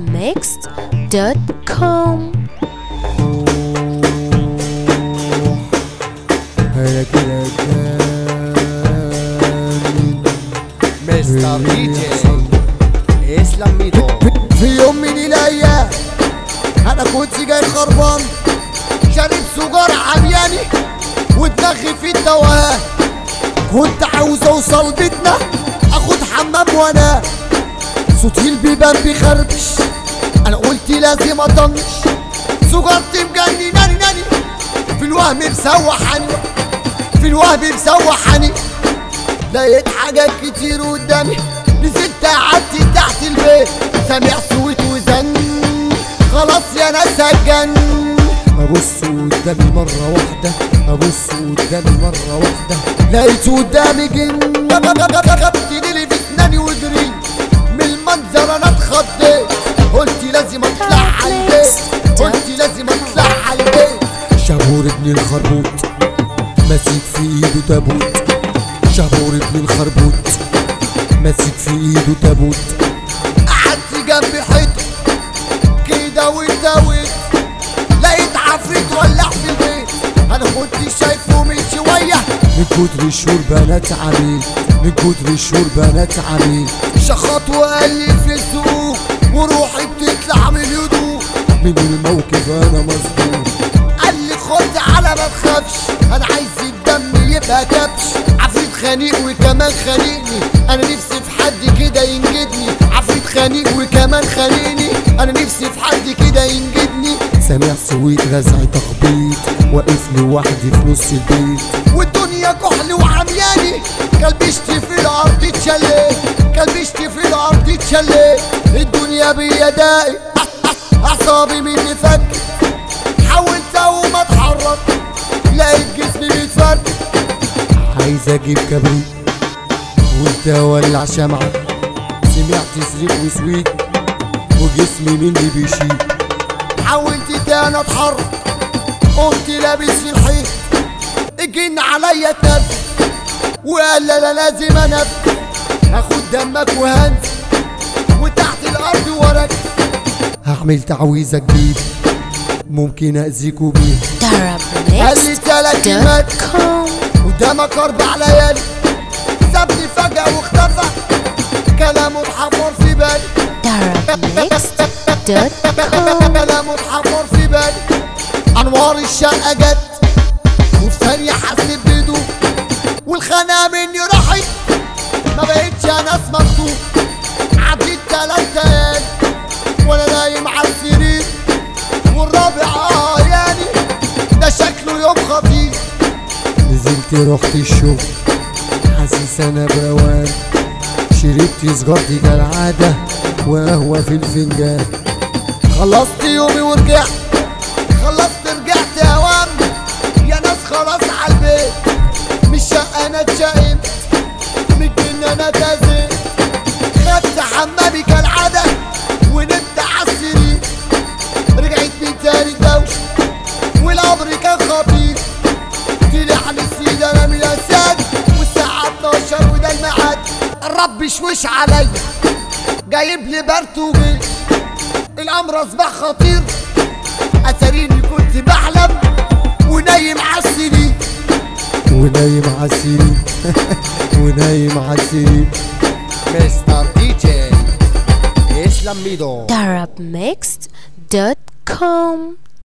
arabmixed.com هلا كده جامد. مستر دي جي اسلام ميدو في يوم من الايام انا كنت جاي خربان شارب سجارة عمياني ودماغي في التوهان كنت عاوز اوصل بيتنا اخد حمام وانا صوتي البيبان بيخربش انا قلت لازم اطنش سجارتي مجنناني ناني في الوهم مسوحاني في الوهم مسوحاني لقيت حاجات كتير قدامي نزلت قعدت تحت البيت سامع صوت وزن خلاص يا ناس هتجن ابص قدامي مرة واحدة ابص قدامي مرة واحدة لقيت قدامي جن خبت لي في اسناني وجريت من المنظر انا اتخضيت قلت لازم اطلع على البيت قلت لازم اطلع على البيت شابور ابن الخربوط ماسك في ايده تابوت شابور ابن الخربوط ماسك في ايده تابوت قعدت جنب حيطه كده وتاوت لقيت عفريت ولع في البيت انا كنت شايفه من شويه من كتر الشهور بنات عميل من كتر الشهور بنات عميل شخط وقال لي في السوق وروحي بتطلع من الهدوء من الموقف انا مصدوم قال لي خد على ما تخافش انا عايز الدم يبقى كبش عفريت خانق وكمان خانقني انا نفسي في حد كده ينجدني عفريت خانق وكمان خانقني انا نفسي في حد كده ينجدني سامع سويت رزع تخبيط واقف لوحدي في نص البيت والدنيا كحل وعمياني كلبشتي في الارض اتشليت كلبشتي في الارض اتشليت الدنيا بيدائي اعصابي مني فك حاولت اقوم اتحرك لقيت جسمي بيتفرد عايز اجيب كبريت قلت اولع شمعة سمعت صريخ وسويت وجسمي مني بيشيل حاولت تاني اتحرك قمت لابس في الحيط الجن عليا اتنفس وقال لا لا لازم انفس هاخد دمك وهنس وتحت الارض وراك هعمل تعويذة جديد ممكن اذيكوا بيه قال لي تلات كلمات arabmixed.com قدامك اربع ليالي سابني فجأة واختفى كلامه اتحفر في بالي arabmixed.com كلامه اتحفر في بالي انوار الشقة جت وفي ثانية حسيت بهدوء والخناقة مني راحت ما بقتش اناس مخطوط عديت تلات ليالي وانا نايم على السرير والرابع اه يعني ده شكله يوم خطير نزلت رحت الشغل حاسس انا بروان شربت سجارتي كالعادة وقهوة في الفنجان خلصت يومي ورجعت خلصت رجعت اوام يا ناس خلاص على البيت مش شقة انا اتشقمت من الجن انا اتأذيت خدت حمامي كالعادة ونمت على السرير رجعت من تاني الدوشة والامر كان خطير طلع لي السيد انا من الاسد والساعة 12 وده الميعاد الرب شوش عليا جايب لي برد وجيش الامر اصبح خطير اتاريني كنت بحلم ونايم على السرير ونايم على السرير ونايم على السرير مستر دي جي اسلام ميدو arabmixed.com